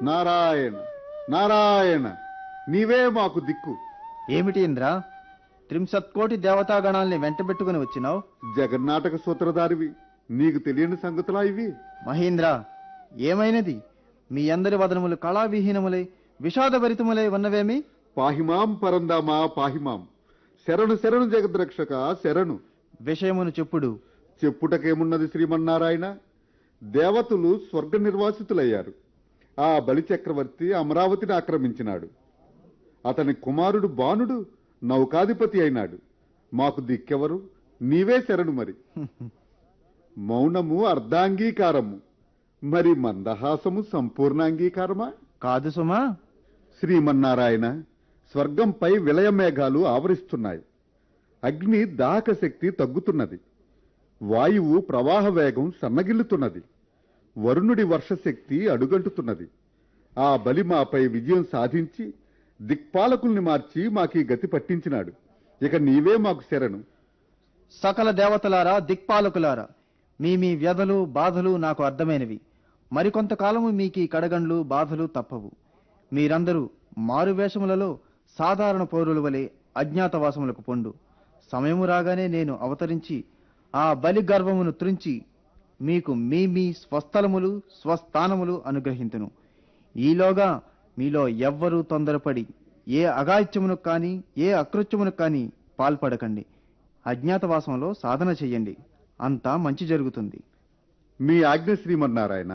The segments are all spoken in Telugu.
నారాయణ నారాయణ నీవే మాకు దిక్కు ఏమిటి ఇంద్ర త్రింశత్కోటి దేవతాగణాల్ని వెంటబెట్టుకుని వచ్చినావు జగన్నాటక సూత్రధారివి నీకు తెలియని సంగతులా ఇవి మహేంద్ర ఏమైనది మీ అందరి వదనములు కళావిహీనములై విషాదభరితములై ఉన్నవేమి పాహిమాం పరందామా పాహిమాం శరణు శరణు జగద్రక్షక శరణు విషయమును చెప్పుడు చెప్పుటకేమున్నది శ్రీమన్నారాయణ దేవతలు స్వర్గ నిర్వాసితులయ్యారు ఆ బలి చక్రవర్తి అమరావతిని ఆక్రమించినాడు అతని కుమారుడు బాణుడు నౌకాధిపతి అయినాడు మాకు దిక్కెవరు నీవే శరణు మరి మౌనము అర్ధాంగీకారము మరి మందహాసము సంపూర్ణాంగీకారమా కాదు సుమా శ్రీమన్నారాయణ స్వర్గంపై విలయ మేఘాలు ఆవరిస్తున్నాయి అగ్ని దాహక శక్తి తగ్గుతున్నది వాయువు ప్రవాహ వేగం సన్నగిల్లుతున్నది వరుణుడి వర్షశక్తి అడుగంటుతున్నది ఆ బలి మాపై విజయం సాధించి దిక్పాలకుల్ని మార్చి మాకీ గతి పట్టించినాడు ఇక నీవే మాకు శరణు సకల దేవతలారా దిక్పాలకులారా మీ మీ వ్యధలు బాధలు నాకు అర్థమైనవి మరికొంతకాలము మీకీ కడగండ్లు బాధలు తప్పవు మీరందరూ మారువేషములలో సాధారణ పౌరుల వలె అజ్ఞాతవాసములకు పొండు సమయము రాగానే నేను అవతరించి ఆ బలి గర్వమును త్రుంచి మీకు మీ మీ స్వస్థలములు స్వస్థానములు అనుగ్రహింతును ఈలోగా మీలో ఎవ్వరూ తొందరపడి ఏ అగాయిత్యమును కాని ఏ అకృత్యమును కాని పాల్పడకండి అజ్ఞాతవాసంలో సాధన చెయ్యండి అంతా మంచి జరుగుతుంది మీ ఆజ్ఞ శ్రీమన్నారాయణ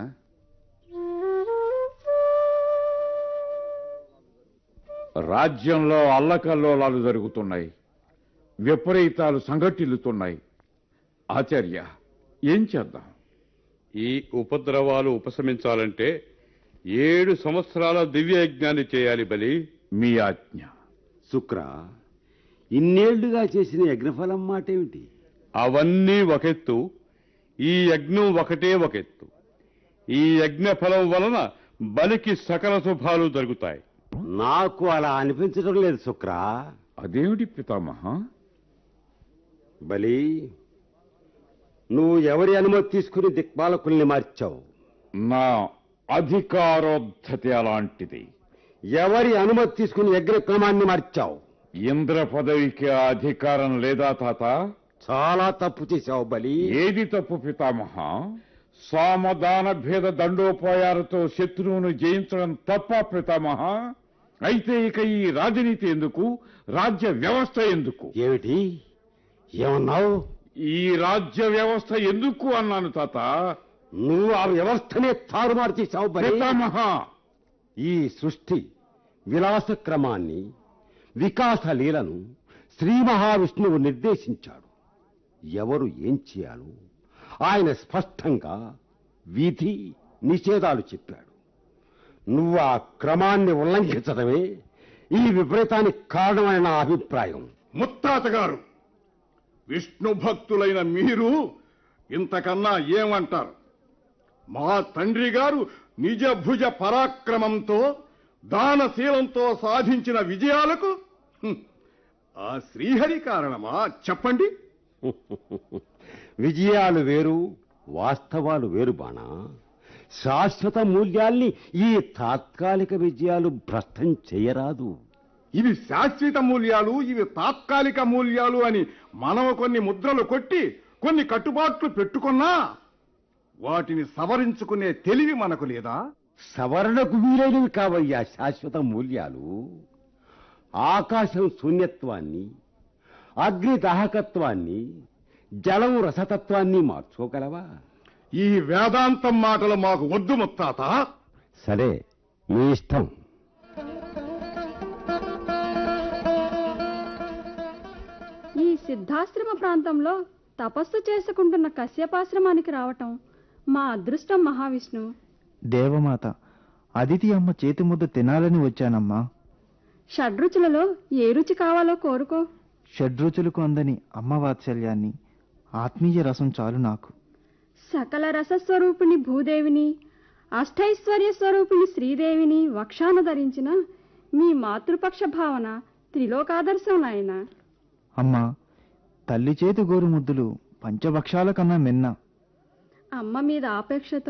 రాజ్యంలో అల్లకల్లోలాలు జరుగుతున్నాయి విపరీతాలు సంఘటిల్లుతున్నాయి ఆచార్య ఏం చేద్దాం ఈ ఉపద్రవాలు ఉపశమించాలంటే ఏడు సంవత్సరాల దివ్య యజ్ఞాన్ని చేయాలి బలి మీ ఆజ్ఞ శుక్ర ఇన్నేళ్లుగా చేసిన యజ్ఞఫలం మాటేమిటి అవన్నీ ఒకెత్తు ఈ యజ్ఞం ఒకటే ఒకెత్తు ఈ యజ్ఞ ఫలం వలన బలికి సకల శుభాలు జరుగుతాయి నాకు అలా అనిపించడం లేదు శుక్ర అదేమిటి పితామహ బలి నువ్వు ఎవరి అనుమతి తీసుకుని దిక్పాలకుల్ని మార్చావు నా అధికారోద్ధతి అలాంటిది ఎవరి అనుమతి తీసుకుని యజ్ఞ క్రమాన్ని మార్చావు ఇంద్ర పదవికి ఆ అధికారం లేదా తాత చాలా తప్పు చేశావు బలి ఏది తప్పు పితామహ సామదాన భేద దండోపాయాలతో శత్రువును జయించడం తప్ప పితామహ అయితే ఇక ఈ రాజనీతి ఎందుకు రాజ్య వ్యవస్థ ఎందుకు ఏమిటి ఏమన్నావు ఈ రాజ్య వ్యవస్థ ఎందుకు అన్నాను తాత నువ్వు ఆ వ్యవస్థనే తారుమారు చేశావు బలి పితామహ ఈ సృష్టి విలాస క్రమాన్ని వికాస లీలను శ్రీ మహావిష్ణువు నిర్దేశించాడు ఎవరు ఏం చేయాలో ఆయన స్పష్టంగా విధి నిషేధాలు చెప్పాడు నువ్వు ఆ క్రమాన్ని ఉల్లంఘించడమే ఈ విపరీతానికి కారణమైన నా అభిప్రాయం ముత్తాత గారు విష్ణు భక్తులైన మీరు ఇంతకన్నా ఏమంటారు మా తండ్రి గారు నిజ భుజ పరాక్రమంతో దానశీలంతో సాధించిన విజయాలకు హ్మ్, ఆ శ్రీహరి కారణమా చెప్పండి విజయాలు వేరు వాస్తవాలు వేరు బాణా శాశ్వత మూల్యాల్ని ఈ తాత్కాలిక విజయాలు భ్రష్టం చేయరాదు ఇవి శాశ్వత మూల్యాలు ఇవి తాత్కాలిక మూల్యాలు అని మనం కొన్ని ముద్రలు కొట్టి కొన్ని కట్టుబాట్లు పెట్టుకున్నా వాటిని సవరించుకునే తెలివి మనకు లేదా సవరణకు వీలైనవి కావయ్యా శాశ్వత మూల్యాలు ఆకాశం శూన్యత్వాన్ని అగ్ని దాహకత్వాన్ని జలం రసతత్వాన్ని మార్చుకోగలవా ఈ వేదాంతం మాటలు మాకు వద్దు ముత్తాత సరే మీ ఇష్టం ఈ సిద్ధాశ్రమ ప్రాంతంలో తపస్సు చేసుకుంటున్న కశ్యపాశ్రమానికి రావటం మా అదృష్టం మహావిష్ణు దేవమాత అదితి అమ్మ చేతి ముద్ద తినాలని వచ్చానమ్మా షడ్రుచులలో ఏ రుచి కావాలో కోరుకో షడ్రుచులకు అందని అమ్మ వాత్సల్యాన్ని ఆత్మీయ రసం చాలు నాకు సకల రసస్వరూపిణి భూదేవిని అష్టైశ్వర్య స్వరూపిణి శ్రీదేవిని వక్షాన ధరించిన మీ మాతృపక్ష భావన త్రిలోకాదర్శం నాయన అమ్మా తల్లి చేతి గోరు ముద్దులు పంచభక్షాల కన్నా మిన్న అమ్మ మీద ఆపేక్షతో